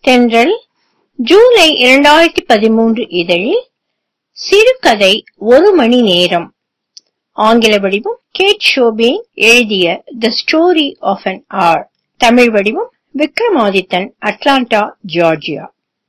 தென்றல் ஜூலை இரண்டாயிரத்தி பதிமூன்று இதழில் சிறுகதை ஒரு மணி நேரம் ஆங்கில வடிவம் கேட் ஷோபேன் எழுதிய the story of an hour Tamil வடிவம் விக்ரமாதித்தன் அட்லாண்டா ஜார்ஜியா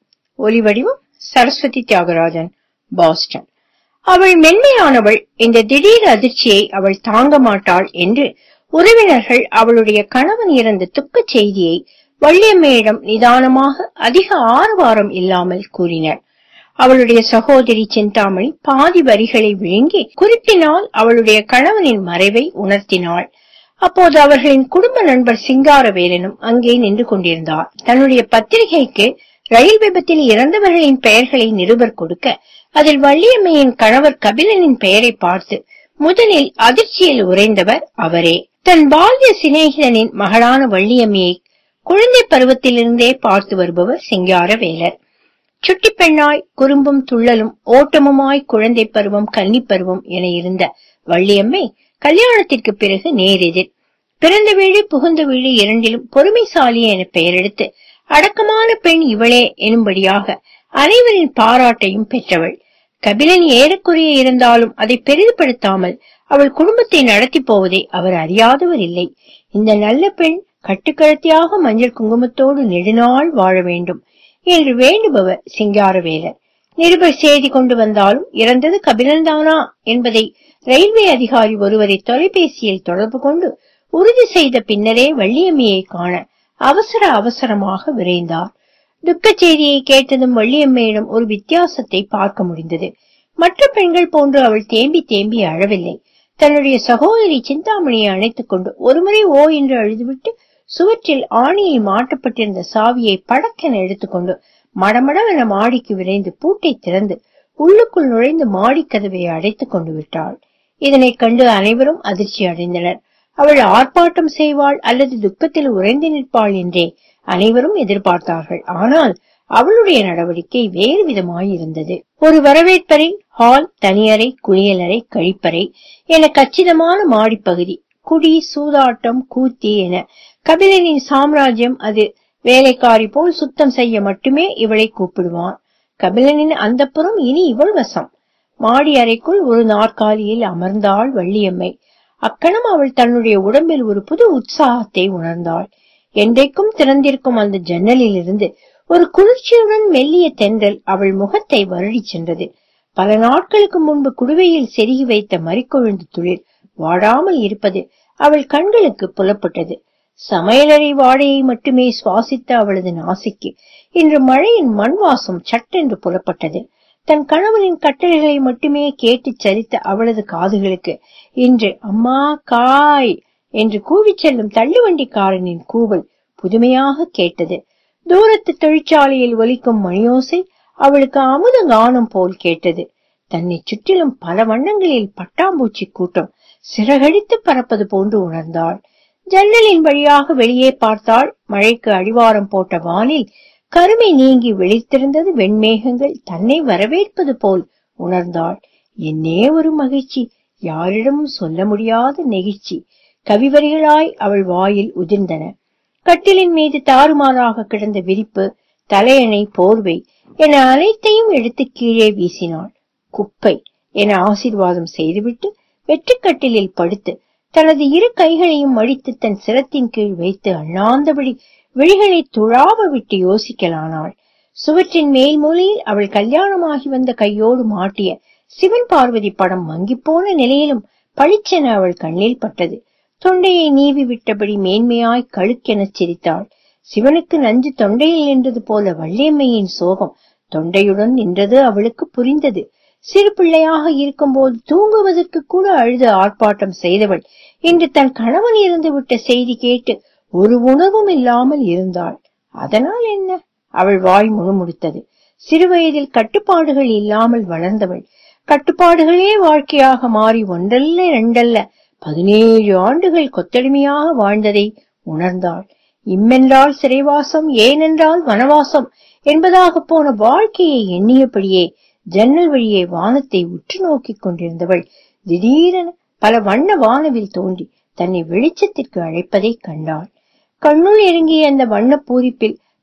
ஒலி வடிவம் சரஸ்வதி தியாகராஜன் பாஸ்டன் அவள் மென்மையானவள் இந்த திடீர் அதிர்ச்சியை அவள் தாங்க மாட்டாள் என்று உறவினர்கள் அவளுடைய கணவன் இறந்த துக்கச் செய்தியை வள்ளியம்மையிடம் நிதானமாக அதிக ஆரவாரம் இல்லாமல் கூறினர் அவளுடைய சகோதரி சிந்தாமணி பாதி வரிகளை விழுங்கி குறிப்பினால் அவளுடைய கணவனின் மறைவை உணர்த்தினாள் அப்போது அவர்களின் குடும்ப நண்பர் சிங்காரவேலனும் அங்கே நின்று கொண்டிருந்தார் தன்னுடைய பத்திரிகைக்கு ரயில் விபத்தில் இறந்தவர்களின் பெயர்களை நிருபர் கொடுக்க அதில் வள்ளியம்மையின் கணவர் கபிலனின் பெயரை பார்த்து முதலில் அதிர்ச்சியில் உறைந்தவர் அவரே தன் பால்ய சிநேகிதனின் மகளான வள்ளியம்மையை குழந்தை பருவத்திலிருந்தே பார்த்து வருபவர் சிங்காரவேலர் சுட்டி பெண்ணாய் குறும்பும் துள்ளலும் ஓட்டமுமாய் குழந்தை பருவம் கன்னி பருவம் என இருந்த வள்ளியம்மை கல்யாணத்திற்கு பிறகு நேரெதிர் பிறந்த வீடு புகுந்த வீடு இரண்டிலும் பொறுமைசாலி என பெயரெடுத்து அடக்கமான பெண் இவளே எனும்படியாக அனைவரின் பாராட்டையும் பெற்றவள் கபிலன் ஏறக்குறைய இருந்தாலும் அதை பெரிதுபடுத்தாமல் அவள் குடும்பத்தை நடத்தி போவதை அவர் அறியாதவர் இல்லை இந்த நல்ல பெண் கட்டுக்கழுத்தியாக மஞ்சள் குங்குமத்தோடு நெடுநாள் வாழ வேண்டும் என்று வேண்டுபவர் சிங்காரவேலர் நிருபர் செய்தி கொண்டு வந்தாலும் இறந்தது கபிலன்தானா என்பதை ரயில்வே அதிகாரி ஒருவரை தொலைபேசியில் தொடர்பு கொண்டு உறுதி செய்த பின்னரே வள்ளியம்மையை காண அவசர அவசரமாக விரைந்தார் துக்கச் செய்தியை கேட்டதும் வள்ளியம்மையிடம் ஒரு வித்தியாசத்தை பார்க்க முடிந்தது மற்ற பெண்கள் போன்று அவள் தேம்பி தேம்பி அழவில்லை தன்னுடைய சகோதரி சிந்தாமணியை அணைத்துக் கொண்டு ஒருமுறை ஓ என்று அழுதுவிட்டு சுவற்றில் ஆணியில் மாட்டப்பட்டிருந்த சாவியை படக்கென எடுத்துக்கொண்டு மடமடவென மாடிக்கு விரைந்து பூட்டை திறந்து உள்ளுக்குள் நுழைந்து மாடிக்கதவை அடைத்துக் கொண்டு விட்டாள் இதனைக் கண்டு அனைவரும் அதிர்ச்சி அடைந்தனர் அவள் ஆர்ப்பாட்டம் செய்வாள் அல்லது துக்கத்தில் உறைந்து நிற்பாள் என்றே அனைவரும் எதிர்பார்த்தார்கள் ஆனால் அவளுடைய நடவடிக்கை வேறு விதமாயிருந்தது ஒரு வரவேற்பறை ஹால் தனியறை குளியலறை கழிப்பறை என கச்சிதமான மாடிப்பகுதி குடி சூதாட்டம் கூத்தி என கபிலனின் சாம்ராஜ்யம் அது வேலைக்காரி போல் சுத்தம் செய்ய மட்டுமே இவளை கூப்பிடுவான் கபிலனின் அந்த புறம் இனி இவள் வசம் மாடி அறைக்குள் ஒரு நாற்காலியில் அமர்ந்தாள் வள்ளியம்மை அக்கணம் அவள் தன்னுடைய உடம்பில் ஒரு புது உற்சாகத்தை உணர்ந்தாள் என்றைக்கும் திறந்திருக்கும் அந்த ஜன்னலில் இருந்து ஒரு குளிர்ச்சியுடன் மெல்லிய தென்றல் அவள் முகத்தை வருடி சென்றது பல நாட்களுக்கு முன்பு குடுவையில் செருகி வைத்த மறிக்கொழுந்து துளிர் வாடாமல் இருப்பது அவள் கண்களுக்கு புலப்பட்டது சமையலறை வாடையை மட்டுமே சுவாசித்த அவளது நாசிக்கு இன்று மழையின் மண் வாசம் சட்டென்று புலப்பட்டது தன் கணவனின் கட்டளைகளை மட்டுமே கேட்டு சரித்த அவளது காதுகளுக்கு இன்று அம்மா காய் என்று கூவிச் செல்லும் தள்ளுவண்டிக்காரனின் கூவல் புதுமையாக கேட்டது தூரத்து தொழிற்சாலையில் ஒலிக்கும் மணியோசை அவளுக்கு அமுத கானம் போல் கேட்டது தன்னை சுற்றிலும் பல வண்ணங்களில் பட்டாம்பூச்சி கூட்டம் சிறகடித்து பறப்பது போன்று உணர்ந்தாள் ஜன்னலின் வழியாக வெளியே பார்த்தாள் மழைக்கு அடிவாரம் போட்ட வானில் கருமை நீங்கி வெளித்திருந்தது வெண்மேகங்கள் தன்னை வரவேற்பது போல் உணர்ந்தாள் என்னே ஒரு மகிழ்ச்சி யாரிடமும் சொல்ல முடியாத நெகிழ்ச்சி கவிவரிகளாய் அவள் வாயில் உதிர்ந்தன கட்டிலின் மீது தாறுமாறாக கிடந்த விரிப்பு தலையணை போர்வை என அனைத்தையும் எடுத்து கீழே வீசினாள் குப்பை என ஆசீர்வாதம் செய்துவிட்டு வெற்றுக்கட்டிலில் படுத்து தனது இரு கைகளையும் மடித்து தன் சிரத்தின் கீழ் வைத்து அண்ணாந்தபடி விழிகளை துழாவ விட்டு யோசிக்கலானாள் சுவற்றின் மேல் மூலையில் அவள் கல்யாணமாகி வந்த கையோடு மாட்டிய சிவன் பார்வதி படம் மங்கிப்போன நிலையிலும் பளிச்சென அவள் கண்ணில் பட்டது தொண்டையை நீவி விட்டபடி மேன்மையாய் கழுக்கெனச் சிரித்தாள் சிவனுக்கு நஞ்சு தொண்டையில் நின்றது போல வள்ளியம்மையின் சோகம் தொண்டையுடன் நின்றது அவளுக்கு புரிந்தது சிறு பிள்ளையாக இருக்கும்போது தூங்குவதற்கு கூட அழுது ஆர்ப்பாட்டம் செய்தவள் இன்று தன் கணவன் இறந்து விட்ட செய்தி கேட்டு ஒரு உணர்வும் இல்லாமல் இருந்தாள் அதனால் என்ன அவள் வாய் முணுமுணுத்தது சிறுவயதில் கட்டுப்பாடுகள் இல்லாமல் வளர்ந்தவள் கட்டுப்பாடுகளே வாழ்க்கையாக மாறி ஒன்றல்ல இரண்டல்ல பதினேழு ஆண்டுகள் கொத்தடிமையாக வாழ்ந்ததை உணர்ந்தாள் இம்மென்றால் சிறைவாசம் ஏனென்றால் வனவாசம் என்பதாக போன வாழ்க்கையை எண்ணியபடியே ஜன்னல் வழியே வானத்தை உற்று நோக்கிக் கொண்டிருந்தவள் திடீரென பல வண்ண வானவில் தோன்றி தன்னை வெளிச்சத்திற்கு அழைப்பதை கண்டாள் கண்ணுள் இறங்கிய அந்த வண்ண பூரிப்பில்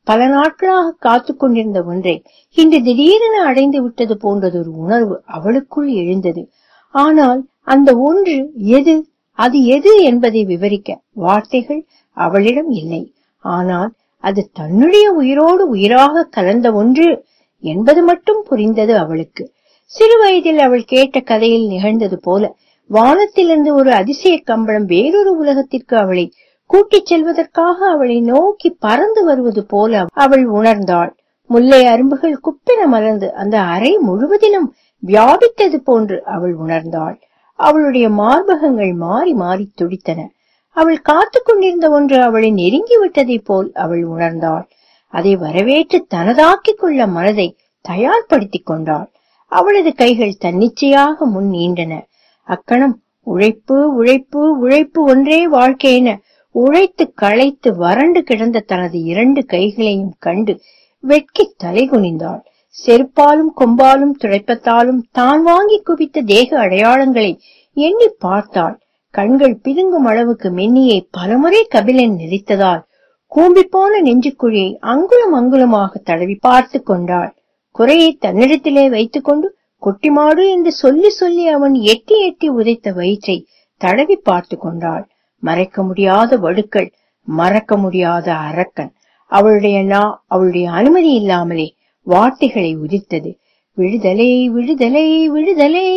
பல நாட்களாக காத்து கொண்டிருந்த ஒன்றை இன்று திடீரென அடைந்து விட்டது போன்றதொரு உணர்வு அவளுக்குள் எழுந்தது ஆனால் அந்த ஒன்று எது அது எது என்பதை விவரிக்க வார்த்தைகள் அவளிடம் இல்லை ஆனால் அது தன்னுடைய உயிரோடு உயிராக கலந்த ஒன்று என்பது மட்டும் புரிந்தது அவளுக்கு சிறு வயதில் அவள் கேட்ட கதையில் நிகழ்ந்தது போல வானத்திலிருந்து ஒரு அதிசய கம்பளம் வேறொரு உலகத்திற்கு அவளை கூட்டிச் செல்வதற்காக அவளை நோக்கி பறந்து வருவது போல அவள் உணர்ந்தாள் முல்லை அரும்புகள் குப்பென மலர்ந்து அந்த அறை முழுவதிலும் வியாபித்தது போன்று அவள் உணர்ந்தாள் அவளுடைய மார்பகங்கள் மாறி மாறி துடித்தன அவள் காத்து கொண்டிருந்த ஒன்று அவளை நெருங்கி விட்டதைப் போல் அவள் உணர்ந்தாள் அதை வரவேற்று தனதாக்கிக் கொள்ள மனதை தயார்படுத்திக் கொண்டாள் அவளது கைகள் தன்னிச்சையாக முன் நீண்டன அக்கணம் உழைப்பு உழைப்பு உழைப்பு ஒன்றே வாழ்க்கையென உழைத்து களைத்து வறண்டு கிடந்த தனது இரண்டு கைகளையும் கண்டு வெட்கி தலை குனிந்தாள் செருப்பாலும் கொம்பாலும் துடைப்பத்தாலும் தான் வாங்கி குவித்த தேக அடையாளங்களை எண்ணி பார்த்தாள் கண்கள் பிதுங்கும் அளவுக்கு மென்னியை பலமுறை கபிலன் நெறித்ததால் கூம்பிப்போன நெஞ்சுக்குழியை அங்குலம் அங்குலமாக தடவி பார்த்து கொண்டாள் குறையை தன்னிடத்திலே வைத்துக் கொண்டு கொட்டிமாடு என்று சொல்லி சொல்லி அவன் எட்டி எட்டி உதைத்த வயிற்றை தடவி பார்த்து கொண்டாள் மறைக்க முடியாத வடுக்கள் மறக்க முடியாத அரக்கன் அவளுடைய நா அவளுடைய அனுமதி இல்லாமலே வார்த்தைகளை உதிர்த்தது விடுதலை விடுதலை விடுதலை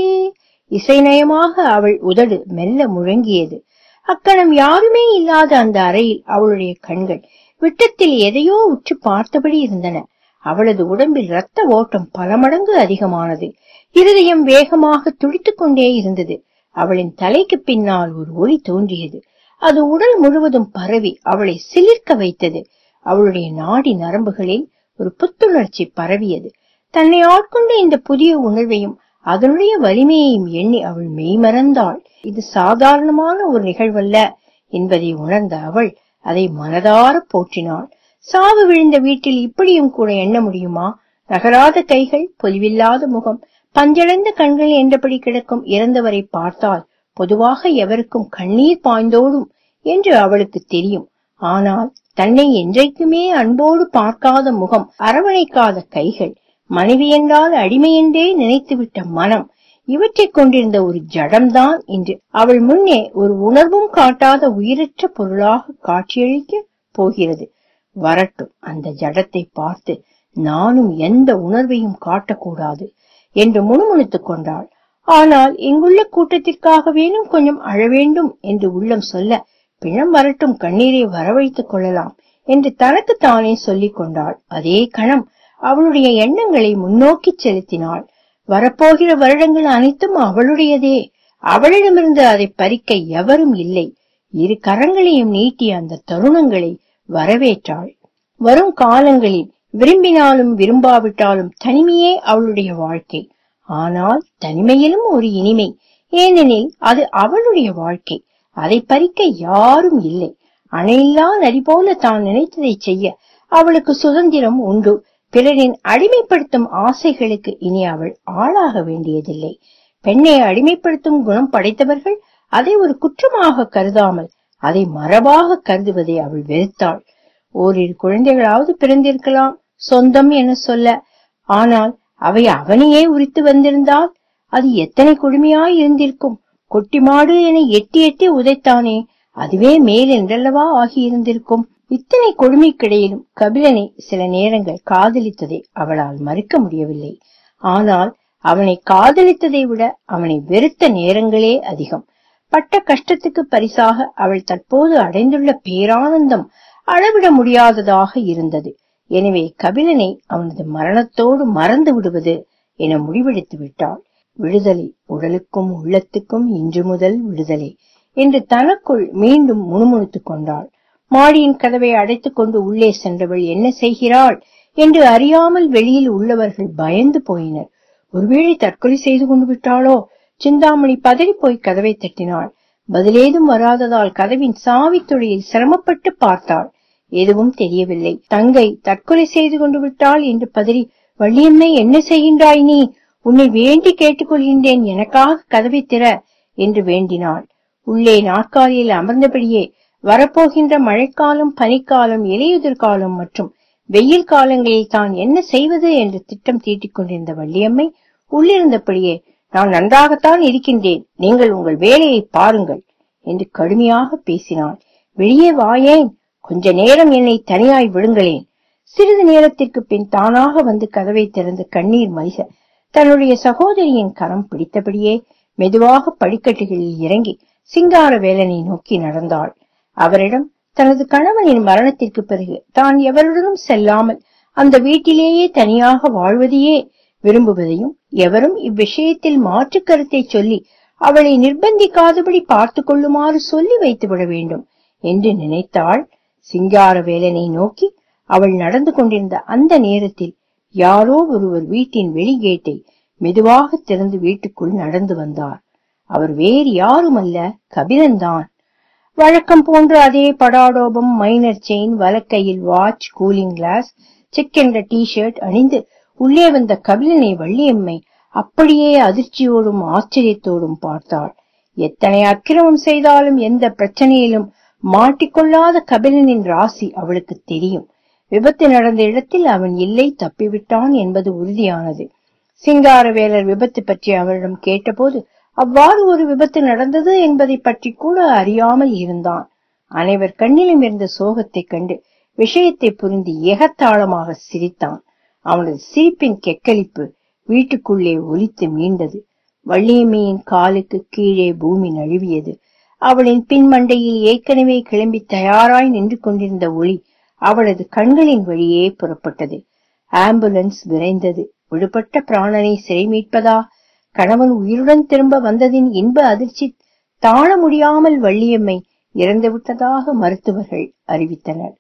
இசைநயமாக அவள் உதடு மெல்ல முழங்கியது அக்கணம் யாருமே இல்லாத அந்த அறையில் அவளுடைய கண்கள் விட்டத்தில் எதையோ உற்று பார்த்தபடி இருந்தன அவளது உடம்பில் இரத்த ஓட்டம் பல மடங்கு அதிகமானது இருதயம் வேகமாக துடித்துக் கொண்டே இருந்தது அவளின் தலைக்கு பின்னால் ஒரு ஒளி தோன்றியது அது உடல் முழுவதும் பரவி அவளை சிலிர்க்க வைத்தது அவளுடைய நாடி நரம்புகளில் ஒரு புத்துணர்ச்சி பரவியது தன்னை ஆட்கொண்ட இந்த புதிய உணர்வையும் அதனுடைய வலிமையையும் எண்ணி அவள் மெய்மறந்தாள் இது சாதாரணமான ஒரு நிகழ்வல்ல என்பதை உணர்ந்த அவள் அதை மனதார போற்றினாள் சாவு விழுந்த வீட்டில் இப்படியும் கூட எண்ண முடியுமா நகராத கைகள் பொலிவில்லாத முகம் பஞ்சளந்த கண்கள் என்றபடி கிடக்கும் இறந்தவரை பார்த்தால் பொதுவாக எவருக்கும் கண்ணீர் பாய்ந்தோடும் என்று அவளுக்கு தெரியும் ஆனால் தன்னை என்றைக்குமே அன்போடு பார்க்காத முகம் அரவணைக்காத கைகள் மனைவி என்றால் அடிமை என்றே நினைத்துவிட்ட மனம் இவற்றைக் கொண்டிருந்த ஒரு ஜடம்தான் இன்று அவள் முன்னே ஒரு உணர்வும் காட்டாத உயிரற்ற பொருளாக காட்சியளிக்க போகிறது வரட்டும் அந்த ஜடத்தை பார்த்து நானும் எந்த உணர்வையும் காட்டக்கூடாது என்று முணுமுணுத்துக் கொண்டாள் ஆனால் இங்குள்ள கூட்டத்திற்காக வேணும் கொஞ்சம் அழ வேண்டும் என்று உள்ளம் சொல்ல பிணம் வரட்டும் கண்ணீரை வரவழைத்துக் கொள்ளலாம் என்று தனக்கு தானே சொல்லிக் கொண்டாள் அதே கணம் அவளுடைய எண்ணங்களை முன்னோக்கி செலுத்தினாள் வரப்போகிற வருடங்கள் அனைத்தும் அவளுடையதே அவளிடமிருந்து அதை பறிக்க எவரும் இல்லை இரு கரங்களையும் நீட்டி அந்த தருணங்களை வரவேற்றாள் வரும் காலங்களில் விரும்பினாலும் விரும்பாவிட்டாலும் தனிமையே அவளுடைய வாழ்க்கை ஆனால் தனிமையிலும் ஒரு இனிமை ஏனெனில் அது அவளுடைய வாழ்க்கை அதை பறிக்க யாரும் இல்லை அணையில்லா நதி போல தான் நினைத்ததை செய்ய அவளுக்கு சுதந்திரம் உண்டு பிறரின் அடிமைப்படுத்தும் ஆசைகளுக்கு இனி அவள் ஆளாக வேண்டியதில்லை பெண்ணை அடிமைப்படுத்தும் குணம் படைத்தவர்கள் அதை ஒரு குற்றமாக கருதாமல் அதை மரபாக கருதுவதை அவள் வெறுத்தாள் ஓரிரு குழந்தைகளாவது பிறந்திருக்கலாம் சொந்தம் என சொல்ல ஆனால் அவை அவனையே உரித்து வந்திருந்தால் அது எத்தனை கொடுமையாய் இருந்திருக்கும் கொட்டிமாடு என எட்டி எட்டி உதைத்தானே அதுவே மேல் என்றல்லவா ஆகியிருந்திருக்கும் இத்தனை கொடுமைக்கிடையிலும் கபிலனை சில நேரங்கள் காதலித்ததை அவளால் மறுக்க முடியவில்லை ஆனால் அவனை காதலித்ததை விட அவனை வெறுத்த நேரங்களே அதிகம் பட்ட கஷ்டத்துக்கு பரிசாக அவள் தற்போது அடைந்துள்ள பேரானந்தம் அளவிட முடியாததாக இருந்தது எனவே கபிலனை அவனது மரணத்தோடு மறந்து விடுவது என முடிவெடுத்து விட்டாள் விடுதலை உடலுக்கும் உள்ளத்துக்கும் இன்று முதல் விடுதலை என்று தனக்குள் மீண்டும் முணுமுணுத்துக் கொண்டாள் மாடியின் கதவை அடைத்துக் கொண்டு உள்ளே சென்றவள் என்ன செய்கிறாள் என்று அறியாமல் வெளியில் உள்ளவர்கள் பயந்து போயினர் ஒருவேளை தற்கொலை செய்து கொண்டு விட்டாளோ சிந்தாமணி பதறி போய் கதவை தட்டினாள் பதிலேதும் வராததால் கதவின் சாவித்துளையில் சிரமப்பட்டு பார்த்தாள் எதுவும் தெரியவில்லை தங்கை தற்கொலை செய்து கொண்டு விட்டாள் என்று பதறி வள்ளியம்மை என்ன செய்கின்றாய் நீ உன்னை வேண்டி கேட்டுக்கொள்கின்றேன் எனக்காக கதவை திற என்று வேண்டினாள் உள்ளே நாற்காலியில் அமர்ந்தபடியே வரப்போகின்ற மழைக்காலம் பனிக்காலம் இலையுதிர் காலம் மற்றும் வெயில் காலங்களில் தான் என்ன செய்வது என்று திட்டம் தீட்டிக் கொண்டிருந்த வள்ளியம்மை உள்ளிருந்தபடியே நான் நன்றாகத்தான் இருக்கின்றேன் நீங்கள் உங்கள் வேலையை பாருங்கள் என்று கடுமையாக பேசினாள் வெளியே வாயேன் கொஞ்ச நேரம் என்னை தனியாய் விடுங்களேன் சிறிது நேரத்திற்கு பின் தானாக வந்து கதவை திறந்து கண்ணீர் மல்க தன்னுடைய சகோதரியின் கரம் பிடித்தபடியே மெதுவாக படிக்கட்டுகளில் இறங்கி சிங்காரவேலனை நோக்கி நடந்தாள் அவரிடம் தனது கணவனின் மரணத்திற்கு பிறகு தான் எவருடனும் செல்லாமல் அந்த வீட்டிலேயே தனியாக வாழ்வதையே விரும்புவதையும் எவரும் இவ்விஷயத்தில் மாற்று கருத்தை சொல்லி அவளை நிர்பந்திக்காதபடி பார்த்து கொள்ளுமாறு சொல்லி வைத்து விட வேண்டும் என்று நினைத்தாள் சிங்காரவேலனை நோக்கி அவள் நடந்து கொண்டிருந்த அந்த நேரத்தில் யாரோ ஒருவர் வீட்டின் வெளிகேட்டை மெதுவாக திறந்து வீட்டுக்குள் நடந்து வந்தார் அவர் வேறு யாருமல்ல கபிலன்தான் வழக்கம் போன்ற அதே படாடோபம் மைனர் செயின் வலக்கையில் வாட்ச் கூலிங் கிளாஸ் செக் என்ற டி ஷர்ட் அணிந்து உள்ளே வந்த கபிலனை வள்ளியம்மை அப்படியே அதிர்ச்சியோடும் ஆச்சரியத்தோடும் பார்த்தாள் எத்தனை அக்கிரமம் செய்தாலும் எந்த பிரச்சனையிலும் மாட்டிக்கொள்ளாத கபிலனின் ராசி அவளுக்கு தெரியும் விபத்து நடந்த இடத்தில் அவன் இல்லை தப்பிவிட்டான் என்பது உறுதியானது சிங்காரவேலர் விபத்து பற்றி அவரிடம் கேட்டபோது அவ்வாறு ஒரு விபத்து நடந்தது என்பதை பற்றி கூட அறியாமல் இருந்தான் அனைவர் கண்ணிலும் இருந்த சோகத்தைக் கண்டு விஷயத்தை புரிந்து எகத்தாளமாக சிரித்தான் அவனது சிரிப்பின் கெக்களிப்பு வீட்டுக்குள்ளே ஒலித்து மீண்டது வள்ளியம்மையின் காலுக்கு கீழே பூமி நழுவியது அவளின் பின்மண்டையில் ஏற்கனவே கிளம்பி தயாராய் நின்று கொண்டிருந்த ஒளி அவளது கண்களின் வழியே புறப்பட்டது ஆம்புலன்ஸ் விரைந்தது விடுபட்ட பிராணனை சிறை மீட்பதா கணவன் உயிருடன் திரும்ப வந்ததின் இன்ப அதிர்ச்சி தாழ முடியாமல் வள்ளியம்மை இறந்து விட்டதாக மருத்துவர்கள் அறிவித்தனர்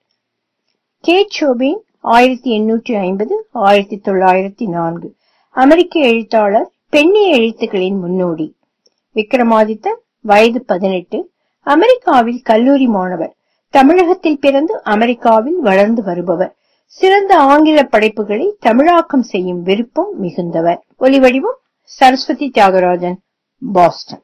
கேட் ஷோபின் ஆயிரத்தி எண்ணூற்றி ஐம்பது ஆயிரத்தி தொள்ளாயிரத்தி நான்கு அமெரிக்க எழுத்தாளர் பெண்ணிய எழுத்துக்களின் முன்னோடி விக்ரமாதித்தன் வயது பதினெட்டு அமெரிக்காவில் கல்லூரி மாணவர் தமிழகத்தில் பிறந்து அமெரிக்காவில் வளர்ந்து வருபவர் சிறந்த ஆங்கில படைப்புகளை தமிழாக்கம் செய்யும் விருப்பம் மிகுந்தவர் ஒலிவடிவம் சரஸ்வதி தியாகராஜன் பாஸ்டன்